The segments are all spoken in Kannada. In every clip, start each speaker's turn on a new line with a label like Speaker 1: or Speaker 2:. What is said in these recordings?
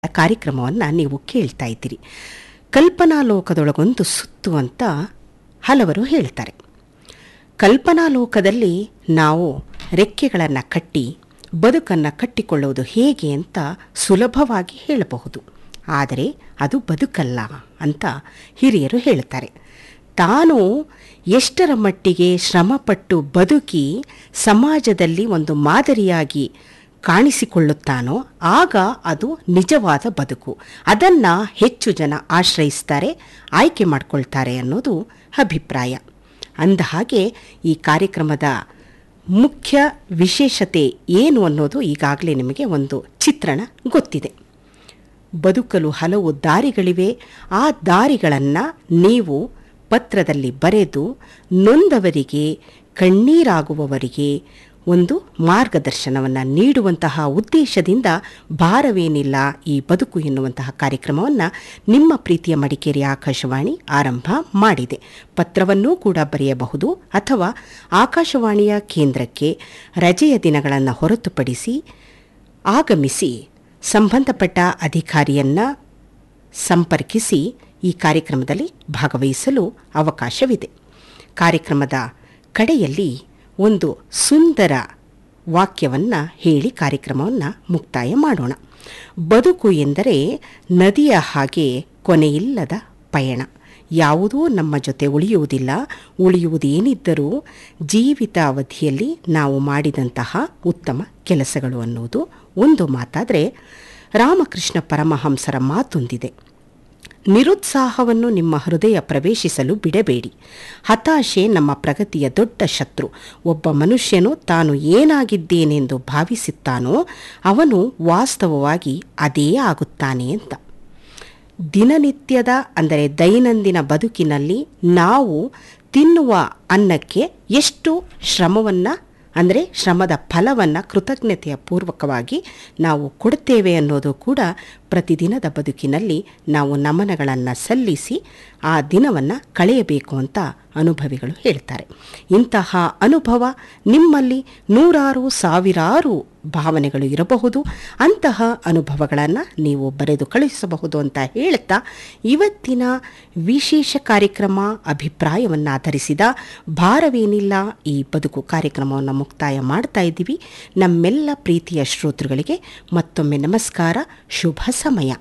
Speaker 1: ಕಾರ್ಯಕ್ರಮವನ್ನು ನೀವು ಕೇಳ್ತಾ ಇದ್ದೀರಿ ಕಲ್ಪನಾ ಲೋಕದೊಳಗೊಂದು ಸುತ್ತು ಅಂತ ಹಲವರು ಹೇಳ್ತಾರೆ ಕಲ್ಪನಾ ಲೋಕದಲ್ಲಿ ನಾವು ರೆಕ್ಕೆಗಳನ್ನು ಕಟ್ಟಿ ಬದುಕನ್ನು ಕಟ್ಟಿಕೊಳ್ಳುವುದು ಹೇಗೆ ಅಂತ ಸುಲಭವಾಗಿ ಹೇಳಬಹುದು ಆದರೆ ಅದು ಬದುಕಲ್ಲ ಅಂತ ಹಿರಿಯರು ಹೇಳ್ತಾರೆ ತಾನು ಎಷ್ಟರ ಮಟ್ಟಿಗೆ ಶ್ರಮಪಟ್ಟು ಬದುಕಿ ಸಮಾಜದಲ್ಲಿ ಒಂದು ಮಾದರಿಯಾಗಿ ಕಾಣಿಸಿಕೊಳ್ಳುತ್ತಾನೋ ಆಗ ಅದು ನಿಜವಾದ ಬದುಕು ಅದನ್ನು ಹೆಚ್ಚು ಜನ ಆಶ್ರಯಿಸ್ತಾರೆ ಆಯ್ಕೆ ಮಾಡಿಕೊಳ್ತಾರೆ ಅನ್ನೋದು ಅಭಿಪ್ರಾಯ ಅಂದಹಾಗೆ ಈ ಕಾರ್ಯಕ್ರಮದ ಮುಖ್ಯ ವಿಶೇಷತೆ ಏನು ಅನ್ನೋದು ಈಗಾಗಲೇ ನಿಮಗೆ ಒಂದು ಚಿತ್ರಣ ಗೊತ್ತಿದೆ ಬದುಕಲು ಹಲವು ದಾರಿಗಳಿವೆ ಆ ದಾರಿಗಳನ್ನು ನೀವು ಪತ್ರದಲ್ಲಿ ಬರೆದು ನೊಂದವರಿಗೆ ಕಣ್ಣೀರಾಗುವವರಿಗೆ ಒಂದು ಮಾರ್ಗದರ್ಶನವನ್ನು ನೀಡುವಂತಹ ಉದ್ದೇಶದಿಂದ ಭಾರವೇನಿಲ್ಲ ಈ ಬದುಕು ಎನ್ನುವಂತಹ ಕಾರ್ಯಕ್ರಮವನ್ನು ನಿಮ್ಮ ಪ್ರೀತಿಯ ಮಡಿಕೇರಿ ಆಕಾಶವಾಣಿ ಆರಂಭ ಮಾಡಿದೆ ಪತ್ರವನ್ನೂ ಕೂಡ ಬರೆಯಬಹುದು ಅಥವಾ ಆಕಾಶವಾಣಿಯ ಕೇಂದ್ರಕ್ಕೆ ರಜೆಯ ದಿನಗಳನ್ನು ಹೊರತುಪಡಿಸಿ ಆಗಮಿಸಿ ಸಂಬಂಧಪಟ್ಟ ಅಧಿಕಾರಿಯನ್ನು ಸಂಪರ್ಕಿಸಿ ಈ ಕಾರ್ಯಕ್ರಮದಲ್ಲಿ ಭಾಗವಹಿಸಲು ಅವಕಾಶವಿದೆ ಕಾರ್ಯಕ್ರಮದ ಕಡೆಯಲ್ಲಿ ಒಂದು ಸುಂದರ ವಾಕ್ಯವನ್ನು ಹೇಳಿ ಕಾರ್ಯಕ್ರಮವನ್ನು ಮುಕ್ತಾಯ ಮಾಡೋಣ ಬದುಕು ಎಂದರೆ ನದಿಯ ಹಾಗೆ ಕೊನೆಯಿಲ್ಲದ ಪಯಣ ಯಾವುದೂ ನಮ್ಮ ಜೊತೆ ಉಳಿಯುವುದಿಲ್ಲ ಉಳಿಯುವುದೇನಿದ್ದರೂ ಜೀವಿತಾವಧಿಯಲ್ಲಿ ನಾವು ಮಾಡಿದಂತಹ ಉತ್ತಮ ಕೆಲಸಗಳು ಅನ್ನುವುದು ಒಂದು ಮಾತಾದರೆ ರಾಮಕೃಷ್ಣ ಪರಮಹಂಸರ ಮಾತೊಂದಿದೆ ನಿರುತ್ಸಾಹವನ್ನು ನಿಮ್ಮ ಹೃದಯ ಪ್ರವೇಶಿಸಲು ಬಿಡಬೇಡಿ ಹತಾಶೆ ನಮ್ಮ ಪ್ರಗತಿಯ ದೊಡ್ಡ ಶತ್ರು ಒಬ್ಬ ಮನುಷ್ಯನು ತಾನು ಏನಾಗಿದ್ದೇನೆಂದು ಭಾವಿಸುತ್ತಾನೋ ಅವನು ವಾಸ್ತವವಾಗಿ ಅದೇ ಆಗುತ್ತಾನೆ ಅಂತ ದಿನನಿತ್ಯದ ಅಂದರೆ ದೈನಂದಿನ ಬದುಕಿನಲ್ಲಿ ನಾವು ತಿನ್ನುವ ಅನ್ನಕ್ಕೆ ಎಷ್ಟು ಶ್ರಮವನ್ನು ಅಂದರೆ ಶ್ರಮದ ಫಲವನ್ನು ಕೃತಜ್ಞತೆಯ ಪೂರ್ವಕವಾಗಿ ನಾವು ಕೊಡುತ್ತೇವೆ ಅನ್ನೋದು ಕೂಡ ಪ್ರತಿದಿನದ ಬದುಕಿನಲ್ಲಿ ನಾವು ನಮನಗಳನ್ನು ಸಲ್ಲಿಸಿ ಆ ದಿನವನ್ನು ಕಳೆಯಬೇಕು ಅಂತ ಅನುಭವಿಗಳು ಹೇಳ್ತಾರೆ ಇಂತಹ ಅನುಭವ ನಿಮ್ಮಲ್ಲಿ ನೂರಾರು ಸಾವಿರಾರು ಭಾವನೆಗಳು ಇರಬಹುದು ಅಂತಹ ಅನುಭವಗಳನ್ನು ನೀವು ಬರೆದು ಕಳುಹಿಸಬಹುದು ಅಂತ ಹೇಳ್ತಾ ಇವತ್ತಿನ ವಿಶೇಷ ಕಾರ್ಯಕ್ರಮ ಅಭಿಪ್ರಾಯವನ್ನು ಆಧರಿಸಿದ ಭಾರವೇನಿಲ್ಲ ಈ ಬದುಕು ಕಾರ್ಯಕ್ರಮವನ್ನು ಮುಕ್ತಾಯ ಮಾಡ್ತಾ ಇದ್ದೀವಿ ನಮ್ಮೆಲ್ಲ ಪ್ರೀತಿಯ ಶ್ರೋತೃಗಳಿಗೆ ಮತ್ತೊಮ್ಮೆ ನಮಸ್ಕಾರ ಶುಭ ಸಮಯ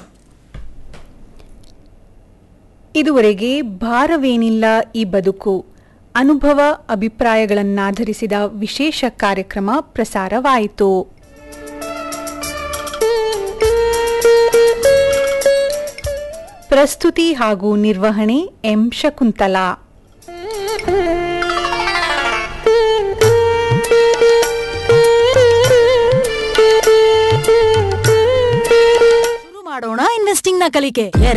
Speaker 2: ಇದುವರೆಗೆ ಭಾರವೇನಿಲ್ಲ ಈ ಬದುಕು ಅನುಭವ ಅಭಿಪ್ರಾಯಗಳನ್ನಾಧರಿಸಿದ ವಿಶೇಷ ಕಾರ್ಯಕ್ರಮ ಪ್ರಸಾರವಾಯಿತು ಪ್ರಸ್ತುತಿ ಹಾಗೂ ನಿರ್ವಹಣೆ ಎಂ ಶಕುಂತಲಾ
Speaker 3: ಶುರು ಮಾಡೋಣ ಇನ್ವೆಸ್ಟಿಂಗ್ ನ ಕಲಿಕೆ